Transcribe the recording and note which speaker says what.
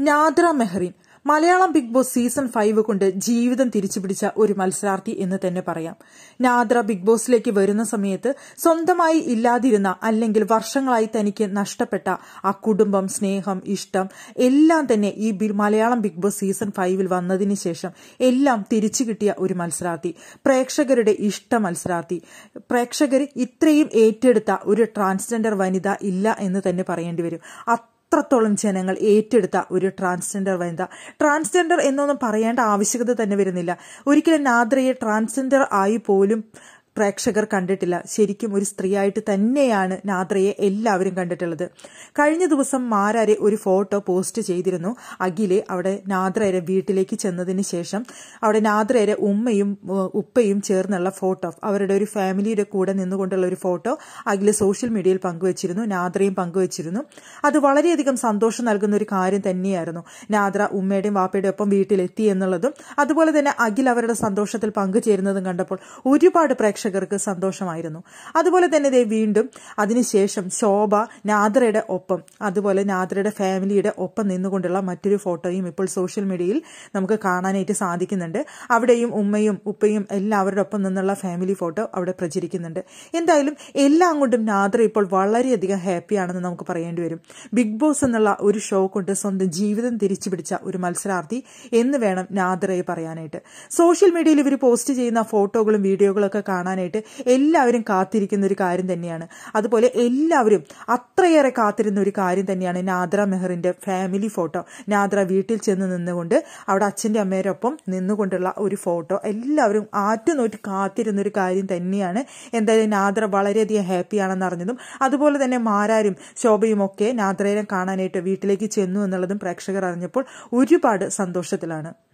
Speaker 1: Nadra Mehrin Malayalam Bigg Boss season five കൊണ്ട് ജീവിതം തിരിച്ചുപിടിച്ച ഒരു മത്സരാർത്ഥി എന്ന് തന്നെ പറയാം നാദ്ര ബിഗ് ബോസിലേക്ക് വരുന്ന സമയത്ത് സ്വന്തമായി ഇല്ലാതിരുന്ന അല്ലെങ്കിൽ വർഷങ്ങളായി തനിക്ക് നഷ്ടപ്പെട്ട ആ കുടുംബം സ്നേഹം ഇഷ്ടം എല്ലാം തന്നെ ഈ ബി- മലയാളം ബിഗ് ബോസ് സീസൺ ഫൈവിൽ വന്നതിന് ശേഷം എല്ലാം തിരിച്ചു കിട്ടിയ ഒരു മത്സരാർത്ഥി പ്രേക്ഷകരുടെ ഇഷ്ട മത്സരാർത്ഥി പ്രേക്ഷകർ ഇത്രയും ഏറ്റെടുത്ത ഒരു ട്രാൻസ്ജെൻഡർ വനിത ഇല്ല എന്ന് തന്നെ പറയേണ്ടി വരും അത്രത്തോളം ജനങ്ങൾ ഏറ്റെടുത്ത ഒരു ട്രാൻസ്ജെൻഡർ വനിത ട്രാൻസ്ജെൻഡർ എന്നൊന്നും പറയേണ്ട ആവശ്യകത തന്നെ വരുന്നില്ല ഒരിക്കലും നാദ്രയെ ട്രാൻസ്ജെൻഡർ ആയി പോലും പ്രേക്ഷകർ കണ്ടിട്ടില്ല ശരിക്കും ഒരു സ്ത്രീയായിട്ട് തന്നെയാണ് നാദ്രയെ എല്ലാവരും കണ്ടിട്ടുള്ളത് കഴിഞ്ഞ ദിവസം മാരാരെ ഒരു ഫോട്ടോ പോസ്റ്റ് ചെയ്തിരുന്നു അഖിലെ അവിടെ നാദ്രയുടെ വീട്ടിലേക്ക് ചെന്നതിന് ശേഷം അവിടെ നാദ്രയുടെ ഉമ്മയും ഏഹ്, ഉപ്പയും ചേർന്നുള്ള ഫോട്ടോ അവരുടെ ഒരു ഫാമിലിയുടെ കൂടെ നിന്നുകൊണ്ടുള്ള ഒരു ഫോട്ടോ അഖില് സോഷ്യൽ മീഡിയയിൽ പങ്കുവച്ചിരുന്നു നാദ്രയും പങ്കുവച്ചിരുന്നു അത് വളരെയധികം സന്തോഷം നൽകുന്ന ഒരു കാര്യം തന്നെയായിരുന്നു നാദ്ര ഉമ്മയുടെയും വാപ്പയുടെയും ഒപ്പം വീട്ടിലെത്തി എന്നുള്ളതും അതുപോലെ തന്നെ അഖിൽ അവരുടെ സന്തോഷത്തിൽ പങ്കുചേരുന്നതും കണ്ടപ്പോൾ ഒരുപാട് പ്രേക്ഷകർക്ക് സന്തോഷമായിരുന്നു അതുപോലെ തന്നെ ദേ വീണ്ടും അതിനുശേഷം ശോഭ നാദ്രയുടെ ഒപ്പം അതുപോലെ നാദ്രയുടെ ഫാമിലിയുടെ ഒപ്പം നിന്നുകൊണ്ടുള്ള മറ്റൊരു ഫോട്ടോയും ഇപ്പോൾ സോഷ്യൽ മീഡിയയിൽ നമുക്ക് കാണാനായിട്ട് സാധിക്കുന്നുണ്ട് അവിടെയും ഉമ്മയും ഉപ്പയും എല്ലാവരുടെ ഒപ്പം നിന്നുള്ള ഫാമിലി ഫോട്ടോ അവിടെ പ്രചരിക്കുന്നുണ്ട് എന്തായാലും എല്ലാം കൊണ്ടും നാദ്ര ഇപ്പോൾ വളരെയധികം ഹാപ്പിയാണെന്ന് നമുക്ക് പറയേണ്ടി വരും ബിഗ് ബോസ് എന്നുള്ള ഒരു ഷോ കൊണ്ട് സ്വന്തം ജീവിതം തിരിച്ചു പിടിച്ച ഒരു മത്സരാർത്ഥി എന്ന് വേണം നാദ്രയെ പറയാനായിട്ട് സോഷ്യൽ മീഡിയയിൽ ഇവർ പോസ്റ്റ് ചെയ്യുന്ന ഫോട്ടോകളും വീഡിയോകളും ഒക്കെ കാണാനായിട്ട് എല്ലാവരും കാത്തിരിക്കുന്ന ഒരു കാര്യം തന്നെയാണ് അതുപോലെ എല്ലാവരും അത്രയേറെ കാത്തിരുന്ന ഒരു കാര്യം തന്നെയാണ് നാദ്ര മെഹറിന്റെ ഫാമിലി ഫോട്ടോ നാദ്ര വീട്ടിൽ ചെന്ന് നിന്നുകൊണ്ട് അവിടെ അച്ഛന്റെ അമ്മയുടെ ഒപ്പം നിന്നുകൊണ്ടുള്ള ഒരു ഫോട്ടോ എല്ലാവരും ആറ്റുനോറ്റ് കാത്തിരുന്ന ഒരു കാര്യം തന്നെയാണ് എന്തായാലും നാദ്ര വളരെയധികം ഹാപ്പിയാണെന്ന് അറിഞ്ഞതും അതുപോലെ തന്നെ മാരാരും ശോഭയും ഒക്കെ നാദ്രയെ കാണാനായിട്ട് വീട്ടിലേക്ക് ചെന്നു എന്നുള്ളതും പ്രേക്ഷകർ അറിഞ്ഞപ്പോൾ ഒരുപാട് സന്തോഷത്തിലാണ്